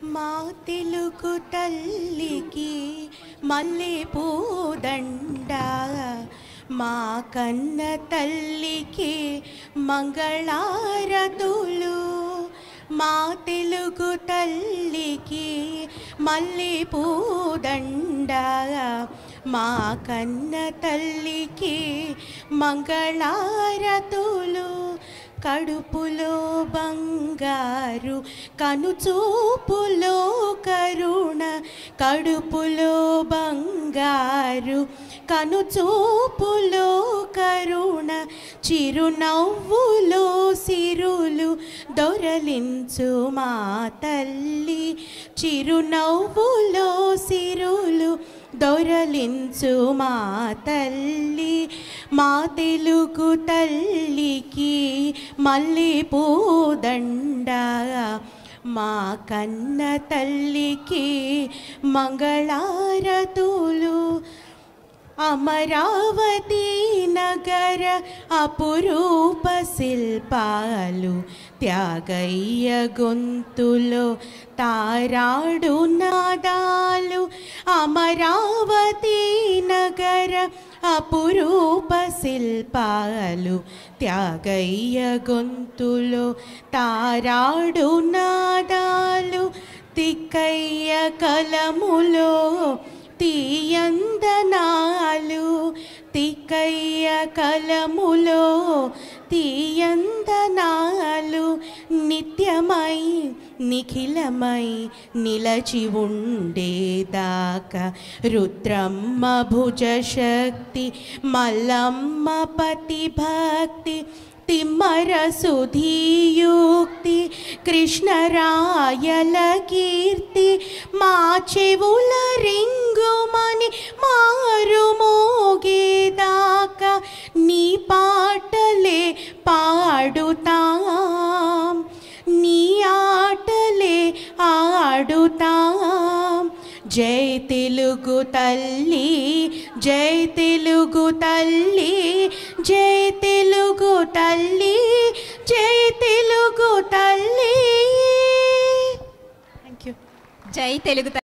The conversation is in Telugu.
మా తెలుగు తల్లికి మల్లె పూదండ మా కన్న తల్లికి మంగళారతులు మా తెలుగు తల్లికి మల్లె పూదండ మా కన్న తల్లికి మంగళారతులు కడుపులో బంగారు కనుచూపులో కరుణ కడుపులో బంగారు కనుచూపులో కరుణ చిరునవ్వులో సిరులు దొరలించు మా తల్లి చిరునవ్వులో సిరులు దొరలించు మా తల్లి మా తెలుగు తల్లికి మల్లె పూదండ మా కన్న తల్లికి మంగళారతులు అమరావతి నగర అపురూప శిల్పాలు త్యాగయ్య గొంతులో తారాడు నాదాలు అమరావతి నగర అపురూప శిల్పాలు త్యాగయ్య గొంతులో తారాడు నాదాలు తిక్కయ్య కలములో తీయందనాలు తిక్కయ్య కలములో తీయందనాలు నిత్యమై నిఖిలమై నిలచి ఉండేదాకా రుద్రమ్మ భుజ శక్తి మల్లమ్మ పతి భక్తి తిమ్మర సుధీయుక్తి కృష్ణరాయల కీర్తి మా చెవుల రింగుమని మారు మోగేదాకా నీ పాటలే పాడుతాం నీ ఆటలే ఆడుతాం జై తెలుగు తల్లి జై తెలుగు తల్లి జై తెలుగు తల్లి జై తెలుగు తల్లి థ్యాంక్ యూ జై తెలుగు